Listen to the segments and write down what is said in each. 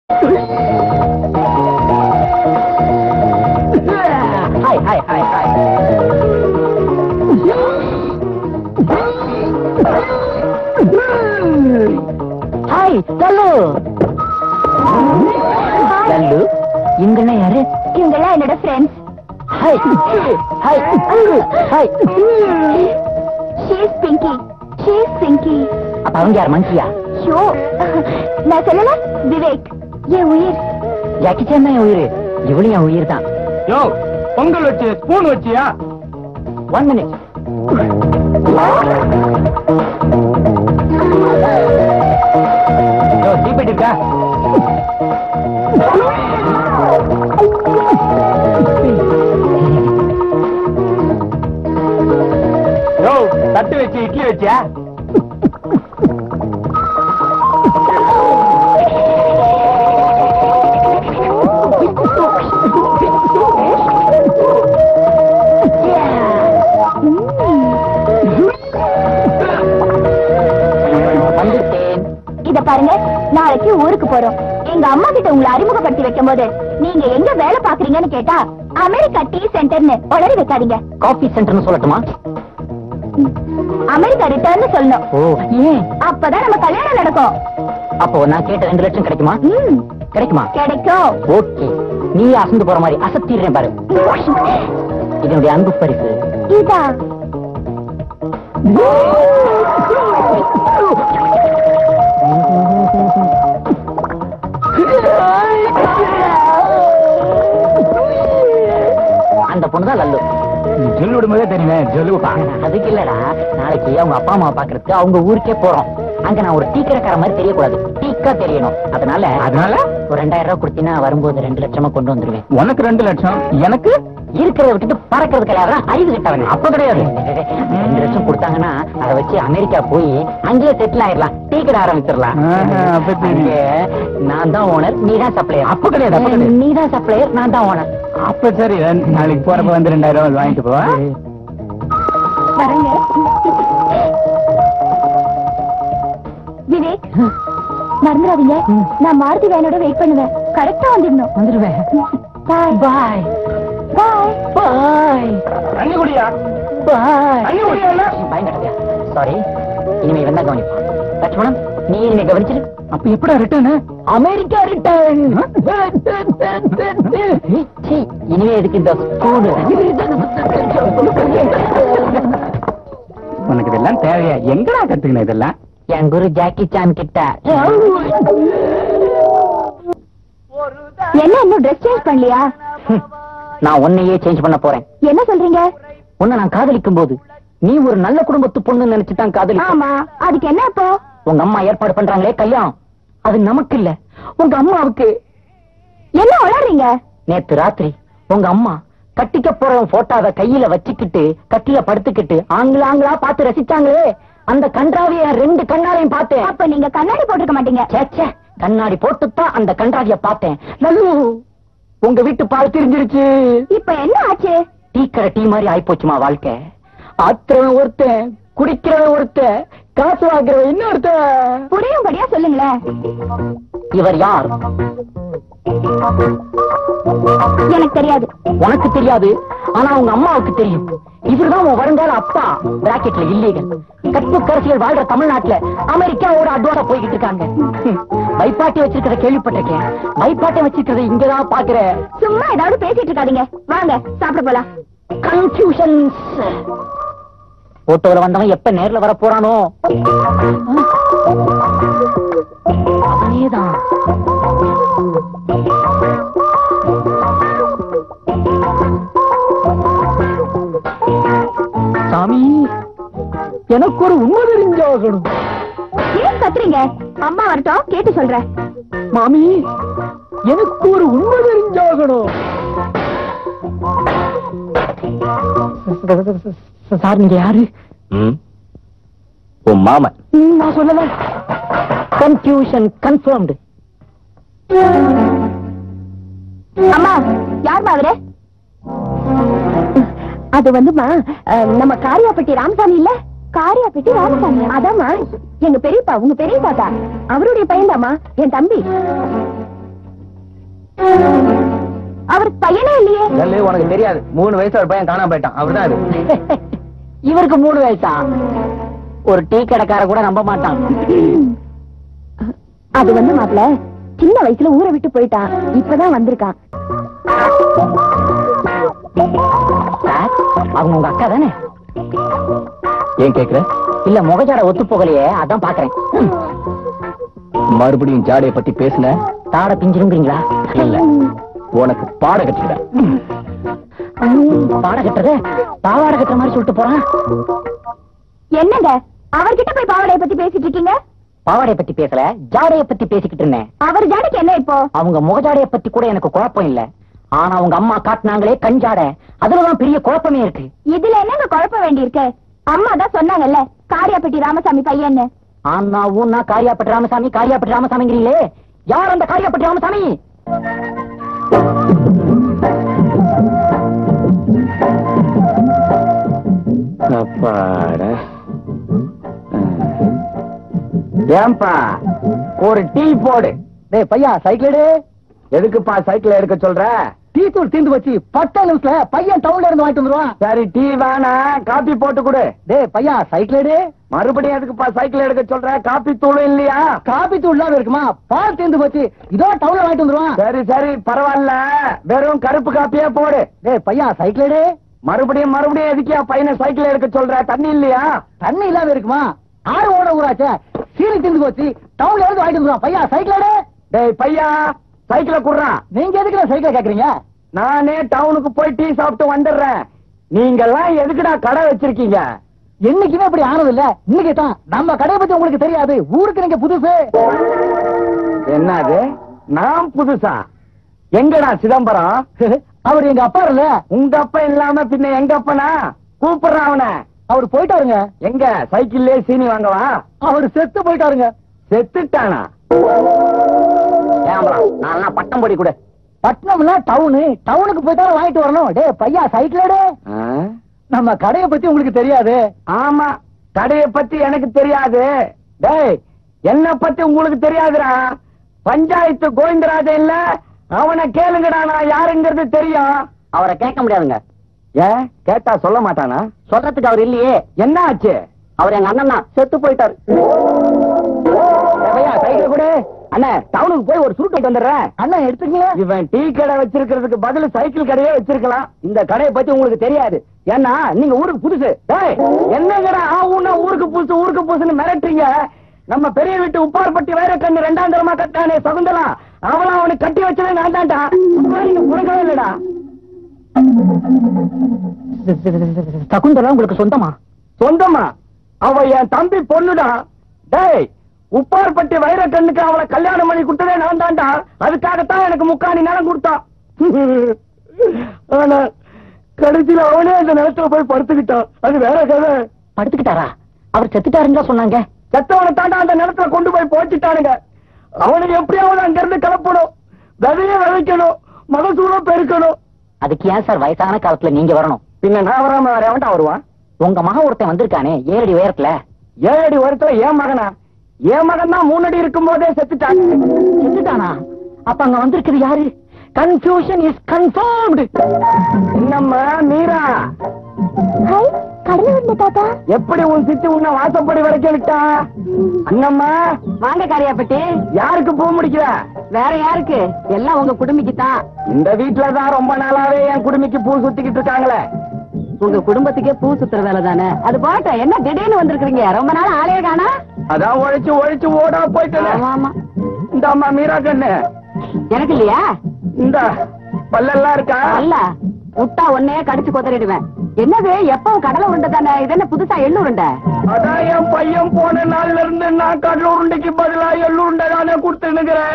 Hi hi hi hi hi Lallu Lallu இவங்கெல்லாம் யாரு இவங்கெல்லாம் என்னோட friends hi hi hi she's Pinky she's Pinky அப்ப அவங்க யார் மங்கியா ஷோ நான் சொல்லல விவேக் என் உயிர் ஜாக்கி சான் தான் என் உயிர் இவளும் என் உயிர் தான் யோ பொங்கல் வச்சு ஸ்பூன் வச்சியா ஒன் மினிட் யோ தீப்பெட்டி இருக்கா யோ தட்டு வச்சு இட்லி வச்சியா வந்துட்டேன் இத பாருங்க நாளைக்கு ஊருக்கு போறோம் எங்க அம்மா கிட்ட உங்களை அறிமுகப்படுத்தி வைக்கும் போது நீங்க எங்க வேலை பாக்குறீங்கன்னு கேட்டா அமெரிக்கா டீ சென்டர்னு உளறி வைக்காதீங்க காஃபி சென்டர்னு சொல்லட்டுமா அமெரிக்கா ரிட்டர்ன் சொல்லணும் ஓ ஏன் அப்பதான் நம்ம கல்யாணம் நடக்கும் அப்போ நான் கேட்ட ரெண்டு லட்சம் கிடைக்குமா ம், கிடைக்குமா கிடைக்கும் ஓகே நீ அசந்து போற மாதிரி அசத்திடுறேன் பாரு இதனுடைய அன்பு பரிசு இதா அந்த பொண்ணு தான் லல்லு ஜொல்லு விடும்போதே தெரியுமே ஜொல்லுப்பா அதுக்கு இல்லடா நாளைக்கு அவங்க அப்பா அம்மா பாக்குறதுக்கு அவங்க ஊருக்கே போறோம் அங்க நான் ஒரு டீ கடைக்கார மாதிரி தெரியக்கூடாது டீக்கா தெரியணும் அதனால அதனால ஒரு ரெண்டாயிரம் ரூபாய் கொடுத்தீங்கன்னா வரும்போது ரெண்டு லட்சமா கொண்டு வந்துருவேன் உனக்கு ரெண்டு லட்சம் எனக்கு இருக்கிறத விட்டுட்டு பறக்கிறது கிடையாது அறிவு கிட்டவன் அப்ப கிடையாது ரெண்டு லட்சம் கொடுத்தாங்கன்னா அதை வச்சு அமெரிக்கா போய் அங்கேயே செட்டில் ஆயிடலாம் டீ கடை ஆரம்பிச்சிடலாம் ஆஹா, அப்ப தெரியும். அங்கே நான் தான் ஓனர் நீ தான் சப்ளையர் அப்ப கிடையாது, அப்ப கிடையாது. நீ தான் சப்ளையர் நான் தான் ஓனர் அப்ப சரி நாளைக்கு போறப்ப வந்து ரெண்டாயிரம் ரூபாய் வாங்கிட்டு போவா வரங்க விவேக் மறந்துடாதீங்க நான் மாருதி வேனோட வெயிட் பண்ணுவேன் கரெக்டா வந்துடணும் வந்துருவேன் பாய் பாய் பாய் பாய் தண்ணி குடியா பாய் தண்ணி குடியா பயங்கடங்க சாரி இனிமே என்ன கவனிப்பான் லட்சுமணன் நீ இனிமே கவனிச்சிரு அப்ப எப்படா ரிட்டர்ன் அமெரிக்கா ரிட்டர்ன் இனிமே எதுக்கு இந்த ஸ்கூலு உனக்கு இதெல்லாம் தேவையா எங்கடா கத்துக்கணும் இதெல்லாம் என் குரு ஜாக்கி சான் கிட்ட என்ன இன்னும் ட்ரெஸ் சேஞ்ச் பண்ணலையா ஹம், நான் உன்னையே சேஞ்ச் பண்ண போறேன் என்ன சொல்றீங்க உன்னை நான் காதலிக்கும் போது நீ ஒரு நல்ல குடும்பத்து பொண்ணு நினைச்சுதான் காதலி ஆமா அதுக்கு என்ன இப்போ உங்க அம்மா ஏற்பாடு பண்றாங்களே கல்யாணம் அது நமக்கு இல்ல உங்க அம்மாவுக்கு என்ன உளறீங்க நேத்து ராத்திரி உங்க அம்மா கட்டிக்க போறவன் போட்டோவை கையில வச்சுக்கிட்டு கட்டில படுத்துக்கிட்டு ஆங்கில ஆங்கிலா பார்த்து ரசிச்சாங்களே அந்த கன்றாவிய ரெண்டு கண்ணாரையும் பார்த்தேன் அப்ப நீங்க கண்ணாடி போட்டிருக்க மாட்டீங்க ச்சே, ச்சே, கண்ணாடி போட்டுத்தான் அந்த கன்றாவிய பார்த்தேன் லல்லு உங்க வீட்டு பால் தெரிஞ்சிருச்சு இப்ப என்ன ஆச்சு டீ கடை டீ மாதிரி ஆயிப்போச்சுமா வாழ்க்கை ஆத்துறவன் ஒருத்தன் குடிக்கிறவன் ஒருத்தன் காசு வாங்குறவன் இன்னொருத்தன் புரியும்படியா சொல்லுங்களேன் இவர் யார் எனக்கு தெரியாது உனக்கு தெரியாது ஆனா உங்க அம்மாவுக்கு தெரியும் இவர்தான் உன் வருங்கால அப்பா பிராக்கெட்ல இல்லீகல் கற்பு கரசியல் வாழ்ற தமிழ்நாட்டுல அமெரிக்காவோட அட்வான்ஸா போய்கிட்டு இருக்காங்க ஹம், வைப்பாட்டி வச்சிருக்கிறத கேள்விப்பட்டிருக்கேன் வைப்பாட்டை வச்சிருக்கிறத இங்கதான் பாக்குறேன் சும்மா ஏதாவது பேசிட்டு இருக்காதீங்க வாங்க சாப்பிட போலாம் கன்ஃபியூஷன்ஸ் போட்டோல வந்தவன் எப்ப நேர்ல வர போறானோ அவனேதான் சாமி எனக்கு ஒரு உண்மை தெரிஞ்சாகணும் ஏன் கத்துறீங்க அம்மா வரட்டும் கேட்டு சொல்றேன் மாமி எனக்கு ஒரு உண்மை தெரிஞ்சாகணும் சார் நீங்க யாரு உன் மாமன் ம், நான் சொல்லல கன்ஃபியூஷன் கன்ஃபர்ம்டு அம்மா யார் அவரு அது வந்துமா அஹ், நம்ம காரியாப்பட்டி ராமசாமி இல்ல காரியாப்பட்டி ராமசாமி அதாம்மா எங்க பெரியப்பா உங்க பெரியப்பா தான் அவருடைய பையன்தாம்மா என் தம்பி அவருக்கு பையனே இல்லையே சொல்லு உனக்கு தெரியாது மூணு வயசு ஒரு பையன் காணாம போயிட்டான் அவர்தான் அது இவருக்கு மூணு வயசா ஒரு டீ கடைக்கார கூட நம்ப மாட்டான் அது வந்து மாப்பிள சின்ன வயசுல ஊரை விட்டு போயிட்டான் இப்பதான் வந்திருக்கான் சார் அவங்க உங்க அக்கா தானே ஏன் கேக்குற இல்ல முகஜாட ஒத்து போகலையே அதான் பாக்குறேன் மறுபடியும் ஜாடைய பத்தி பேசுன தாட பிஞ்சிருங்கிறீங்களா இல்ல உனக்கு பாட கட்டிக்கிறேன் பாட கட்டுறது பாவாடை கட்டுற மாதிரி சொல்லிட்டு போறான் என்னங்க அவர்கிட்ட போய் பாவடைய பத்தி பேசிட்டு இருக்கீங்க பாவாடைய பத்தி பேசல ஜாடைய பத்தி பேசிக்கிட்டு இருந்தேன் அவர் ஜாடைக்கு என்ன இப்போ அவங்க முகஜாடைய பத்தி கூட எனக்கு குழப்பம் இல்ல ஆனா அவங்க அம்மா காட்டினாங்களே கஞ்சாடை அதுலதான் பெரிய குழப்பமே இருக்கு இதுல என்னங்க குழப்ப வேண்டியிருக்கு அம்மா தான் சொன்னாங்கல்ல காரியாப்பட்டி ராமசாமி பையன்னு ஆனா ஊன்னா காரியாப்பட்டு ராமசாமி காரியாப்பட்டு ராமசாமிங்கிறீங்களே யார் அந்த காரியாப்பட்டு ராமசாமி அப்பாட ஏன்பா ஒரு டீ போடு டேய் பையா சைக்கிள் எதுக்குப்பா சைக்கிள் எடுக்க சொல்ற டீ தூள் தீந்து வச்சு பத்து நிமிஷத்துல பையன் டவுன்ல இருந்து வாங்கிட்டு வந்துருவான் சரி டீ வேணா காபி போட்டு கொடு டேய் பையா சைக்கிள் மறுபடியும் எதுக்குப்பா சைக்கிள் எடுக்க சொல்ற காபி தூளும் இல்லையா காபி தூள் இல்லாம இருக்குமா பால் தீந்து போச்சு இதோ டவுன்ல வாங்கிட்டு வந்துருவான் சரி சரி பரவாயில்ல வெறும் கருப்பு காப்பியே போடு டேய் பையா சைக்கிள் மறுபடியும் மறுபடியும் எதுக்கியா பையனை சைக்கிள் எடுக்க சொல்ற தண்ணி இல்லையா தண்ணி இல்லாம இருக்குமா ஆறு ஓட ஊராச்சே சீனி தீந்து போச்சு டவுன்ல இருந்து வாங்கிட்டு வந்துருவான் பையா சைக்கிள் டேய் பையா சைக்கிளை குடுறான் நீங்க எதுக்கு சைக்கிள் கேக்குறீங்க நானே டவுனுக்கு போய் டீ சாப்பிட்டு வந்துடுறேன் நீங்கெல்லாம் எதுக்குடா கடை வச்சிருக்கீங்க என்னைக்குமே இப்படி ஆனது இல்ல இன்னைக்கு தான் நம்ம கடையை பத்தி உங்களுக்கு தெரியாது ஊருக்கு நீங்க புதுசு என்னது நான் புதுசா எங்கடா சிதம்பரம் அவர் எங்க அப்பா இல்ல உங்க அப்பா இல்லாம பின்ன எங்க அப்பனா கூப்பிடுறான் அவனை அவர் போயிட்டாருங்க எங்க சைக்கிள்லயே சீனி வாங்கவா அவர் செத்து போயிட்டாருங்க செத்துட்டானா நான் பட்டம் பொடி கூட பட்டணம்னா டவுனு டவுனுக்கு போயிட்டாலும் வாங்கிட்டு வரணும் டேய் பையா சைக்கிள் நம்ம கடையை பத்தி உங்களுக்கு தெரியாது ஆமா கடைய பத்தி எனக்கு தெரியாது டேய் என்ன பத்தி உங்களுக்கு தெரியாதுடா பஞ்சாயத்து கோவிந்தராஜன் இல்ல அவனை கேளுங்கடா நான் யாருங்கிறது தெரியும் அவரை கேட்க முடியாதுங்க ஏன் கேட்டா சொல்ல மாட்டானா சொல்றதுக்கு அவர் இல்லையே என்ன ஆச்சு அவர் எங்க அண்ணன் தான் செத்து போயிட்டாரு ஏய் பையா சைக்கிள் கொடு அண்ணா டவுனுக்கு போய் ஒரு சுருட்டு வந்துடுறேன் அண்ணன் எடுத்துக்கீங்களா இவன் டீ கடை வச்சிருக்கிறதுக்கு பதில் சைக்கிள் கடையே வச்சிருக்கலாம் இந்த கடையை பத்தி உங்களுக்கு தெரியாது ஏன்னா நீங்க ஊருக்கு புதுசு டேய் என்னங்கடா ஆ ஊனா ஊருக்கு புதுசு ஊருக்கு புதுசுன்னு மிரட்டுறீங்க நம்ம பெரிய வீட்டு உப்பார்பட்டி வைர கண்ணு ரெண்டாம் தரமா கட்டானே சகுந்தலாம் அவளா அவனுக்கு கட்டி வச்சதே நான் தான்டா நீங்க கொடுக்கவே இல்லடா சகுந்தலா உங்களுக்கு சொந்தமா சொந்தமா அவ என் தம்பி பொண்ணுடா டேய் உப்பார்பட்டி வைர கண்ணுக்கு அவளை கல்யாணம் பண்ணி கொடுத்ததே நான் தான்டா அதுக்காகத்தான் எனக்கு முக்காணி நிலம் கொடுத்தான் ஆனா கடைசியில அவனே அந்த நிலத்துல போய் படுத்துக்கிட்டான் அது வேற கதை படுத்துக்கிட்டாரா அவர் செத்துட்டாருங்களா சொன்னாங்க செத்தவனை தாண்டா அந்த நிலத்துல கொண்டு போய் போச்சுட்டானுங்க அவனுக்கு எப்படியாவது அங்க இருந்து கிளப்பணும் விதைய விதைக்கணும் மகசூலம் பெருக்கணும் அதுக்கு ஏன் சார் வயசான காலத்துல நீங்க வரணும் பின்ன நான் வராம வேற எவன்டா வருவான் உங்க மகன் ஒருத்தன் வந்திருக்கானே ஏழடி உயரத்துல ஏழு அடி வருத்துல ஏன் மகனா என் மகன் தான் மூணு அடி இருக்கும் போதே செத்துட்டான் செத்துட்டானா அப்ப அங்க வந்திருக்குது யாரு கன்ஃபியூஷன் இஸ் கன்ஃபார்ம்டு என்னம்மா மீரா ஹாய் கடலை வந்த தாத்தா எப்படி உன் சித்தி உன்னை வாசப்படி வரைக்கும் விட்டா அண்ணம்மா வாங்க காரியாப்பட்டி யாருக்கு பூ முடிக்கிற வேற யாருக்கு எல்லாம் உங்க குடும்பிக்கு தான் இந்த வீட்டுலதான் ரொம்ப நாளாவே என் குடுமிக்கு பூ சுத்திக்கிட்டு இருக்காங்களே உங்க குடும்பத்துக்கே பூ சுத்துற வேலை தானே அது போட்ட என்ன திடீர்னு வந்திருக்கீங்க ரொம்ப நாள் ஆளே காணா அதான் ஒழிச்சு ஒழிச்சு ஓடா போயிட்டு ஆமா இந்த அம்மா மீரா கண்ணு எனக்கு இல்லையா இந்த பல்லெல்லாம் இருக்கா அல்ல விட்டா ஒன்னையே கடிச்சு கொதறிடுவேன் என்னது எப்பவும் கடலை உருண்டை தானே இது என்ன புதுசா எள்ளு உருண்டை அதான் என் பையன் போன நாள்ல இருந்து நான் கடல் உருண்டைக்கு பதிலா எள்ளு உருண்டை தானே கொடுத்துனுக்கிறேன்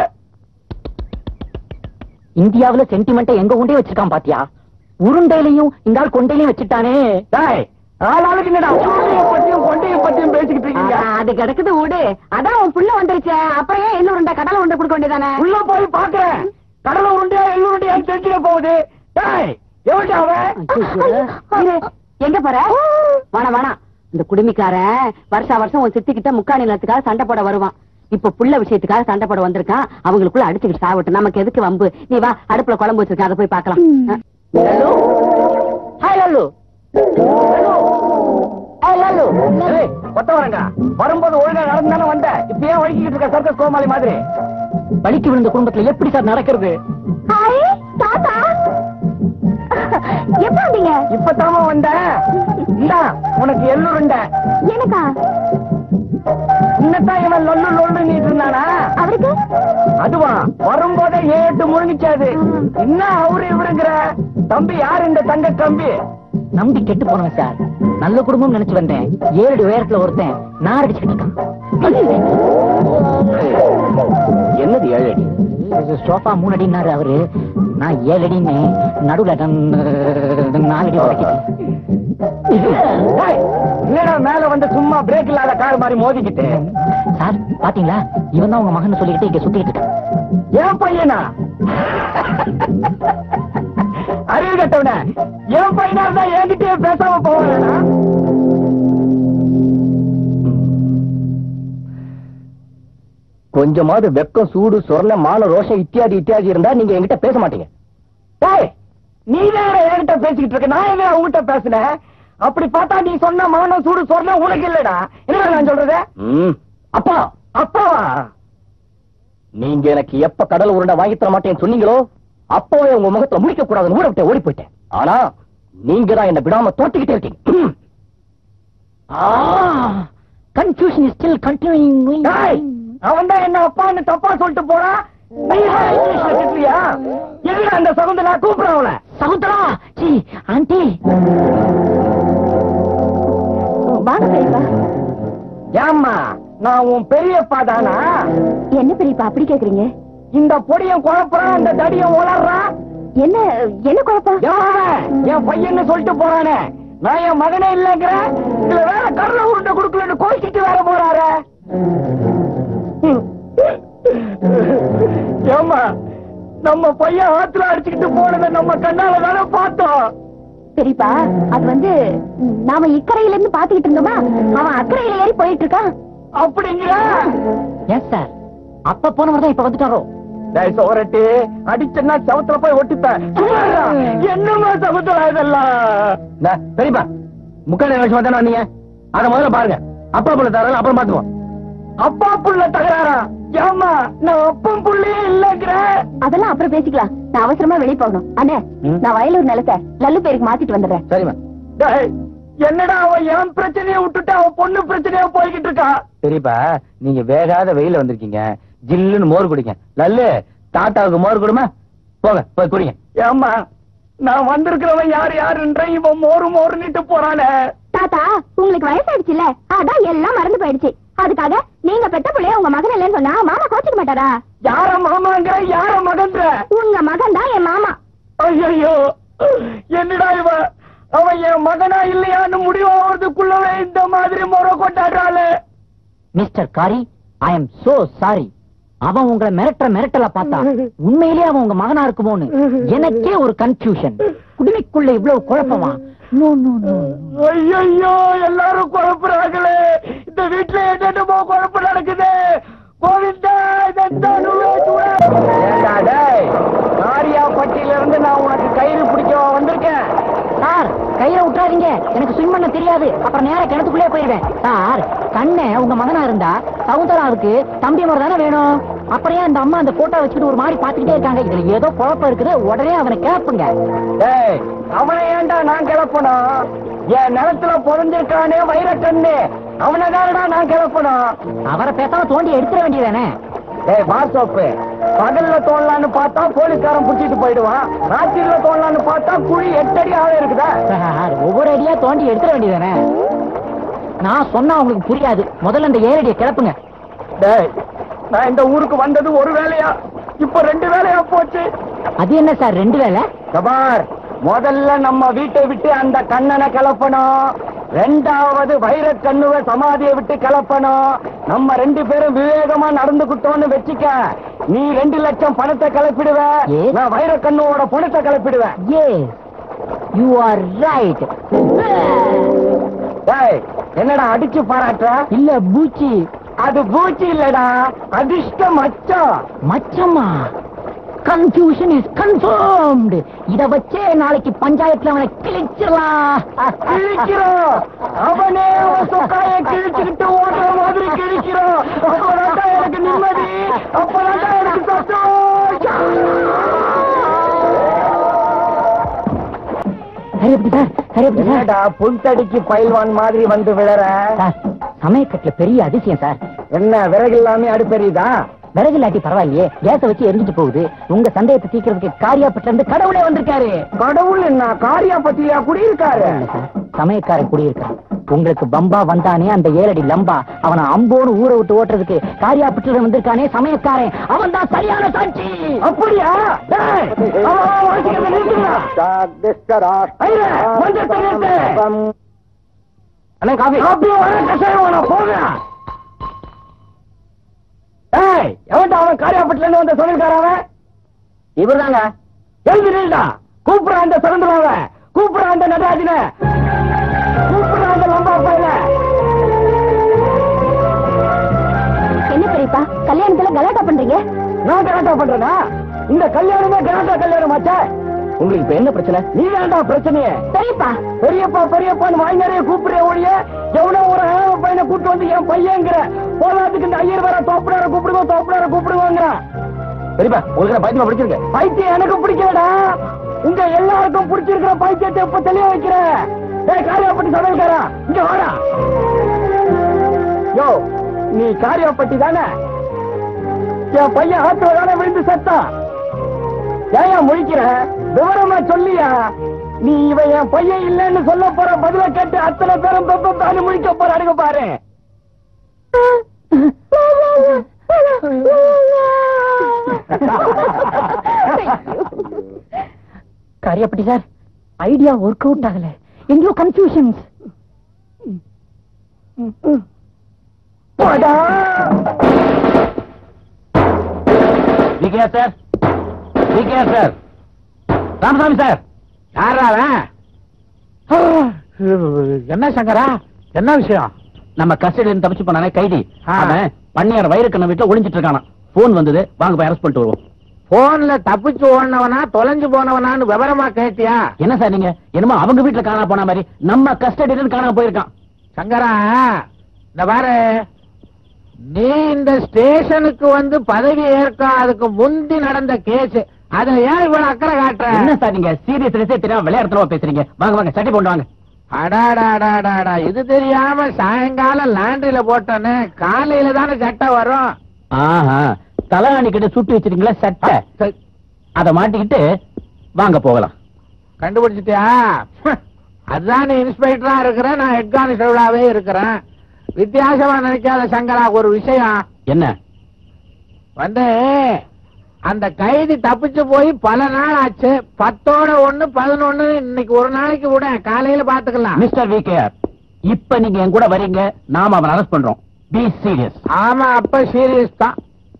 இந்தியாவுல சென்டிமெண்ட்டை எங்க கொண்டே வச்சிருக்கான் பாத்தியா உருண்டையிலையும் இந்த ஆள் கொண்டையிலையும் வச்சுட்டானே டேய் ஆளாளுக்கு என்னடா உருண்டைய பத்தியும் கொண்டைய பத்தியும் பேசிக்கிட்டு இருக்கீங்க அது கிடக்குது ஊடு அதான் உன் புள்ள வந்துருச்சு அப்புறம் ஏன் எள்ளு உருண்டை கடலை உருண்டை கொடுக்க வேண்டியதானே உள்ள போய் பாக்குறேன் கடலை உருண்டையா எள்ளு உருண்டையா தெரிஞ்சுக்க போகுது டேய் எவன்டா அவன் இரு, எங்க போற வேணாம் வேணாம் இந்த குடுமிக்காரன் வருஷா வருஷம் உன் சித்தி கிட்ட முக்காணி நிலத்துக்காக சண்டை போட வருவான் இப்ப புள்ள விஷயத்துக்காக சண்டை போட வந்திருக்கான் அவங்களுக்குள்ள அடிச்சுக்கிட்டு சாவட்டும் நமக்கு எதுக்கு வம்பு நீ வா அடுப்புல குழம்பு வச்சிருக்கேன் அதை போய் பார்க்கலாம் அஹ். லல்லு ஹாய் லல்லு ஹாய் லல்லு ஏய், கொத்த வரங்க வரும்போது ஒழுங்கா நடந்தானே வந்த இப்ப ஏன் வழுக்கிட்டு இருக்க சர்க்கஸ் கோமாளி மாதிரி வலிக்கு விழுந்த குடும்பத்துல எப்படி சார் நடக்கிறது ஹாய் தாத்தா எப்ப வந்தீங்க இப்பதாம வந்த இந்தா உனக்கு எள்ளுருண்ட எனக்கா இன்னத்தான் இவன் லொல்லு லொல்லு நீட்டு இருந்தானா அவருக்கு அதுவா வரும்போதே ஏட்டு முழுங்கிச்சாது என்ன அவரு இவருங்கிற தம்பி யார் இந்த தங்க கம்பி நம்பி கெட்டு போனவன் சார் நல்ல குடும்பம் நினைச்சு வந்தேன் ஏழு உயரத்துல ஒருத்தன் நார் அடிச்சுட்டு இருக்கான் என்னது ஏழு அடி இது சோஃபா மூணு அடினாரு அவரு நான் ஏழு அடின்னு நடுவுல நன்- நாலு அடி உடைக்கிட்டேன் ஏய், என்னடா மேல வந்து சும்மா பிரேக் இல்லாத கார் மாதிரி மோதிக்கிட்டு சார் பாத்தீங்களா இவன் தான் உங்க மகன் சொல்லிக்கிட்டு இங்க சுத்திட்டு இருக்கான் என் பையனா அறிவு கட்டவன என் பையனா இருந்தா என்கிட்டயே பேசாம போவானா கொஞ்சமாவது வெக்கம் சூடு சொர்ண மான ரோஷம் இத்தியாதி இத்தியாதி இருந்தா நீங்க என்கிட்ட பேச மாட்டீங்க ஏய் நீ வேற என்கிட்ட பேசிக்கிட்டு இருக்க நான் எங்க உங்ககிட்ட பேசுனேன் அப்படி பார்த்தா நீ சொன்ன மானம் சூடு சொர்ண உனக்கு இல்லடா என்ன நான் சொல்றது அப்பா அப்பாவா நீங்க எனக்கு எப்ப கடல் உருண்டை வாங்கி தர மாட்டேன்னு சொன்னீங்களோ அப்பவே உங்க முகத்துல முடிக்க கூடாதுன்னு ஊட விட்டு ஓடி போயிட்டேன் ஆனா நீங்க தான் என்ன விடாம தோட்டிக்கிட்டே இருக்கீங்க கன்ஃபியூஷன் இஸ் ஸ்டில் கண்டினியூயிங் அவன் தான் என்ன அப்பான்னு தப்பா சொல்லிட்டு போறான் நீ தான் இங்கிலீஷ்ல திட்டுறியா எதுக்கு அந்த சகுந்தலா கூப்பிடுறேன் அவளை சகுந்தரா சி ஆண்டி வாங்க பெரியப்பா ஏம்மா நான் உன் பெரியப்பா தானா என்ன பெரியப்பா அப்படி கேக்குறீங்க இந்த பொடியும் குழப்பறான் அந்த தடியும் உளறான் என்ன என்ன குழப்பம் எவன் என் பையன்னு சொல்லிட்டு போறானே நான் என் மகனே இல்லங்கிற இதுல வேற கடலை உருண்டை கொடுக்கலன்னு கோச்சிட்டு வேற போறாரு ஏமா நம்ம பையன் ஆத்துல அடிச்சுக்கிட்டு போனதை நம்ம கண்ணால தானே பார்த்தோம் பெரியப்பா அது வந்து நாம இக்கரையில இருந்து பாத்துக்கிட்டு இருந்தோமா அவன் அக்கறையில ஏறி போயிட்டு இருக்கான் அப்படிங்கிற எஸ் சார் அப்ப போனவர் தான் இப்ப வந்துட்டாரோ டேய் சோரட்டி அடிச்சேன்னா சவத்துல போய் ஒட்டிப்பேன் என்னமா சகுந்தலா இதெல்லாம் பெரியப்பா முக்கால் வருஷமா தானே வந்தீங்க அத முதல்ல பாருங்க அப்பா புள்ள தரல அப்புறம் பாத்துக்குவோம் அப்பா புள்ள தகராறா ஏமா நான் அப்பன் புள்ளையே இல்லங்கிறேன் அதெல்லாம் அப்புறம் பேசிக்கலாம் நான் அவசரமா வெளிய போகணும் அண்ணே ம். நான் வயலூர் நிலத்தை லல்லு பேருக்கு மாத்திட்டு வந்துடுறேன் சரிம்மா என்னடா அவன் என் பிரச்சனையை விட்டுட்டு அவன் பொண்ணு பிரச்சனையா போய்கிட்டு இருக்கா சரிப்பா நீங்க வேகாத வெயில வந்திருக்கீங்க ஜில்லுன்னு மோர் குடிங்க லல்லு தாத்தாவுக்கு மோர் குடுமா போங்க போய் குடிங்க ஏம்மா நான் வந்திருக்கிறவன் யார் யாருன்ற இவன் மோரு மோருன்னுட்டு போறானே தாத்தா உங்களுக்கு வயசாயிடுச்சுல அதான் எல்லாம் மறந்து போயிடுச்சு அதுக்காக நீங்க பெத்த பிள்ளைய உங்க மகன் இல்லைன்னு சொன்னா மாமா கோச்சிக்க மாட்டாரா யார மாமாங்கிற யார மகன்ற உங்க மகன் தான் என் மாமா ஐயோ என்னடா இவன் அவன் என் மகனா இல்லையான்னு முடிவாகிறதுக்குள்ளவே இந்த மாதிரி முறை கொண்டாடுறாளே மிஸ்டர் காரி ஐ எம் சோ சாரி அவன் உங்களை மிரட்டுற மிரட்டல பார்த்தா உண்மையிலேயே அவன் உங்க மகனா இருக்குமோன்னு எனக்கே ஒரு கன்ஃபியூஷன் குடுமைக்குள்ள இவ்வளவு குழப்பமா நோ நோ நோ ஐயோ எல்லாரும் குழப்புறாங்களே இந்த வீட்டுல என்னென்னமோ குழப்பம் நடக்குது கோவிந்தா காரியாப்பட்டியில இருந்து நான் உனக்கு கயிறு பிடிக்க வந்திருக்கேன் சார் கையில விட்டுறாதீங்க எனக்கு ஸ்விம் பண்ண தெரியாது அப்புறம் நேரா கிணத்துக்குள்ளே போயிருவேன் சார் கண்ணை உங்க மகனா இருந்தா சகுந்தராவுக்கு தம்பி முறை தானே வேணும் அப்புறம் ஏன் அந்த அம்மா அந்த போட்டோ வச்சுட்டு ஒரு மாதிரி பாத்துக்கிட்டே இருக்காங்க இதுல ஏதோ குழப்பம் இருக்குது உடனே அவனை கேப்புங்க டேய் அவனை ஏன்டா நான் கிளப்பணும் என் நிலத்துல புதஞ்சிருக்கானே வைரக்கண்ணு அவனை தானடா நான் கிளப்பணும் அவரை பேசாம தோண்டி எடுத்துட வேண்டியதானே டேய் வாசோப்பு பகல்ல தோணலான்னு பார்த்தா போலீஸ்காரன் புடிச்சிட்டு போயிடுவான் ராத்திரில தோணலான்னு பார்த்தா குழி எட்டடி ஆள இருக்குதா சார் ஒவ்வொரு அடியா தோண்டி எடுத்துட வேண்டியதானே நான் சொன்னா உங்களுக்கு புரியாது முதல்ல இந்த ஏரடியை கிளப்புங்க டேய் நான் இந்த ஊருக்கு வந்தது ஒரு வேலையா இப்ப ரெண்டு வேலையா போச்சு அது என்ன சார் ரெண்டு வேலை கபார் முதல்ல நம்ம வீட்டை விட்டு அந்த கண்ணனை கிளப்பணும் ரெண்டாவது வைர கண்ணுவ சமாதியை விட்டு கிளப்பணும் நம்ம ரெண்டு பேரும் விவேகமா நடந்துகிட்டோம்னு வச்சுக்க நீ ரெண்டு லட்சம் பணத்தை கிளப்பிடுவ Yes. நான் வைர கண்ணுவோட பணத்தை கிளப்பிடுவேன் ஏ யூ ஆர் ரைட் டேய் என்னடா அடிச்சு பாராட்டுற இல்ல பூச்சி அது பூச்சி இல்லடா அதிர்ஷ்டம் மச்சம் மச்சம்மா கன்ஃபியூஷன் இஸ் கன்ஃபர்ம்டு இத வச்சே நாளைக்கு பஞ்சாயத்துல அவனை கிழிச்சிடலாம் கிழிக்கிறோம் அவனே அவன் சொக்காய கிழிச்சுக்கிட்டு ஓடுற மாதிரி கிழிக்கிறோம் அப்பதான் எனக்கு நிம்மதி அப்பதான் எனக்கு சந்தோஷம் சரி எப்படி சார் சரி எப்படி சார் என்னடா புல்தடிக்கு பயில்வான் மாதிரி வந்து விழற சார் சமயக்கட்டுல பெரிய அதிசயம் சார் என்ன விறகு இல்லாம அடுப்பெரியுதா விறகு இல்லாட்டி பரவாயில்லையே கேஸ வச்சு எரிஞ்சிட்டு போகுது உங்க சந்தேகத்தை தீக்கிறதுக்கு காரியாப்பட்டுல இருந்து கடவுளே வந்திருக்காரு கடவுள் என்ன காரியா பத்தியா குடியிருக்காரு இல்ல சார், சமயக்காரன் குடியிருக்கான் உங்களுக்கு பம்பா வந்தானே அந்த ஏழடி லம்பா அவனை அம்போடு ஊரை விட்டு ஓட்டுறதுக்கு காரியாப்பட்டுல வந்திருக்கானே சமயக்காரன் அவன் தான் சரியான சாட்சி அப்படியா டேய், அவன் அவன் வாசிக்கிறதை நிறுத்துடா. ஐயா, மஞ்சத்தை நிறுத்து. காப்பி வேணும், கஷாயம் வேணும், போங்க. ஏய், எவன்டா அவன் காரியாப்பட்டுல இருந்து வந்த சொல்லிருக்காரு அவன் இவர்தாங்க எழுதி நில்டா கூப்பிடுற அந்த சுதந்திராவ கூப்பிடுற அந்த நடராஜன கூப்பிடுற அந்த லம்பா பையன என்ன பெரியப்பா கல்யாணத்துல கலாட்டா பண்றீங்க நான் கலாட்டா பண்றேனா இந்த கல்யாணமே கலாட்டா கல்யாணம் ஆச்சே உங்களுக்கு இப்ப என்ன பிரச்சனை நீ வேண்டா பிரச்சனையே பெரியப்பா பெரியப்பா பெரியப்பான்னு வாய் நிறைய கூப்பிடுற ஒழிய எவனோ ஒரு ஆணவ பையனை கூட்டு வந்து என் பையன்ங்கிற போலாத்துக்கு இந்த ஐயர் வேற தோப்புடார கூப்பிடுவோம் தோப்புடார கூப்பிடுவாங்க பெரியப்பா உங்களுக்கு பைத்தியம் பிடிச்சிருக்கு பைத்தியம் எனக்கு பிடிக்கலடா உங்க எல்லாருக்கும் பிடிச்சிருக்கிற பைத்தியத்தை இப்ப தெளிய வைக்கிற ஏய் காரியாப்பட்டி சமையல்காரா இங்க வாடா யோ நீ காரியாப்பட்டி தானே என் பையன் ஆத்துல தானே விழுந்து செத்தான் ஏயா முழிக்கிற விவரமா சொல்லியா நீ இவன் என் பையன் இல்லைன்னு சொல்ல போற பதில கேட்டு அத்தனை பேரும் பெப்ப தானி முழிக்க போறாடுங்க பாரு Kariyapatti sir idea work out ஆகல எங்கேயோ கன்ஃபியூஷன்ஸ் போடா. VK sir VK sir Ramasamy sir யாரா என்ன சங்கரா என்ன விஷயம் நம்ம கஸ்டடியில் தப்பிச்சு போனானே கைதி அவன் பண்ணையார் வயிறுக்கண்ண வீட்டுல ஒளிஞ்சிட்டு இருக்கானா போன் வந்தது வாங்க போய் அரெஸ்ட் பண்ணிட்டு வருவோம் போன்ல தப்பிச்சு ஓடினவனா தொலைஞ்சு போனவனான்னு விவரமா கேட்டியா என்ன சார் நீங்க என்னமோ அவங்க வீட்டுல காணா போன மாதிரி நம்ம கஸ்டடியில காணாம போயிருக்கான் சங்கரா இந்த பாரு நீ இந்த ஸ்டேஷனுக்கு வந்து பதவி ஏற்காதுக்கு முந்தி நடந்த கேஸ் அதுல ஏன் இவ்வளவு அக்கறை காட்டுற என்ன சார் நீங்க சீரியஸ்னஸே தெரியாம விளையாடுறதுல பேசுறீங்க வாங்க வாங்க சட்டி போட்டு வாங்க அடாடாடாடாடா இது தெரியாம சாயங்காலம் லாண்டரியில போட்டோன்னு காலையில தானே சட்டை வரும் ஆஹா தலாணி கிட்ட சுட்டு வச்சிருக்கீங்களா சட்டை சரி, அத மாட்டிக்கிட்டு வாங்க போகலாம் கண்டுபிடிச்சிட்டியா அதுதான் நீ இன்ஸ்பெக்டரா இருக்கிற நான் ஹெட் கான்ஸ்டபிளாவே இருக்கிறேன் வித்தியாசமா நினைக்காத சங்கரா ஒரு விஷயம் என்ன வந்து அந்த கைதி தப்பிச்சு போய் பல நாள் ஆச்சு பத்தோட ஒண்ணு பதினொன்னு இன்னைக்கு ஒரு நாளைக்கு விட காலையில பாத்துக்கலாம் மிஸ்டர் விகேஆர் இப்ப நீங்க என் கூட வரீங்க நாம அவன் அரெஸ்ட் பண்றோம் பி சீரியஸ் ஆமா அப்ப சீரியஸ் தான்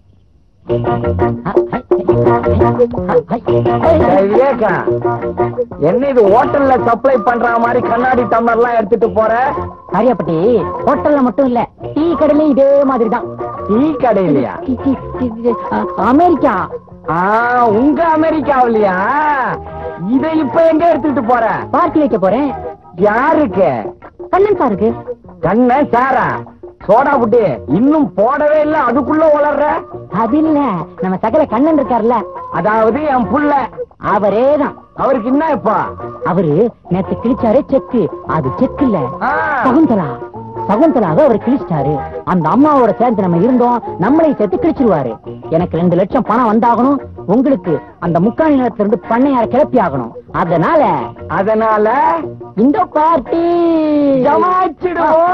ஏய், விவேகா என்ன இது ஹோட்டல்ல சப்ளை பண்ற மாதிரி கண்ணாடி டம்ளர் எல்லாம் எடுத்துட்டு போற காரியாப்பட்டி ஹோட்டல்ல மட்டும் இல்ல டீ கடையில இதே மாதிரி தான் டீ கடையிலயா அமெரிக்கா ஆ உங்க அமெரிக்காவிலயா இத இப்ப எங்க எடுத்துட்டு போற பார்ட்டி வைக்க போறேன் யாருக்கு கண்ணன் சாருக்கு கண்ண சாரா சோடா புட்டி இன்னும் போடவே இல்ல அதுக்குள்ள வளர்ற அது இல்ல நம்ம சகல கண்ணன் இருக்கார்ல அதாவது என் புள்ள அவரேதான் அவருக்கு என்ன இப்ப அவரு நேத்து கிழிச்சாரே செக்கு அது செக்கு இல்ல ஆ. சகுந்தலா சகுந்தலாவை அவர் கிழிச்சிட்டாரு அந்த அம்மாவோட சேர்ந்து நம்ம இருந்தோம் நம்மளையும் சேர்த்து கிழிச்சிருவாரு எனக்கு ரெண்டு லட்சம் பணம் வந்தாகணும் உங்களுக்கு அந்த முக்காணி நிலத்துல இருந்து பண்ணையார கிளப்பி ஆகணும் அதனால அதனால இந்த பார்ட்டி ஜமாச்சிடுவோம்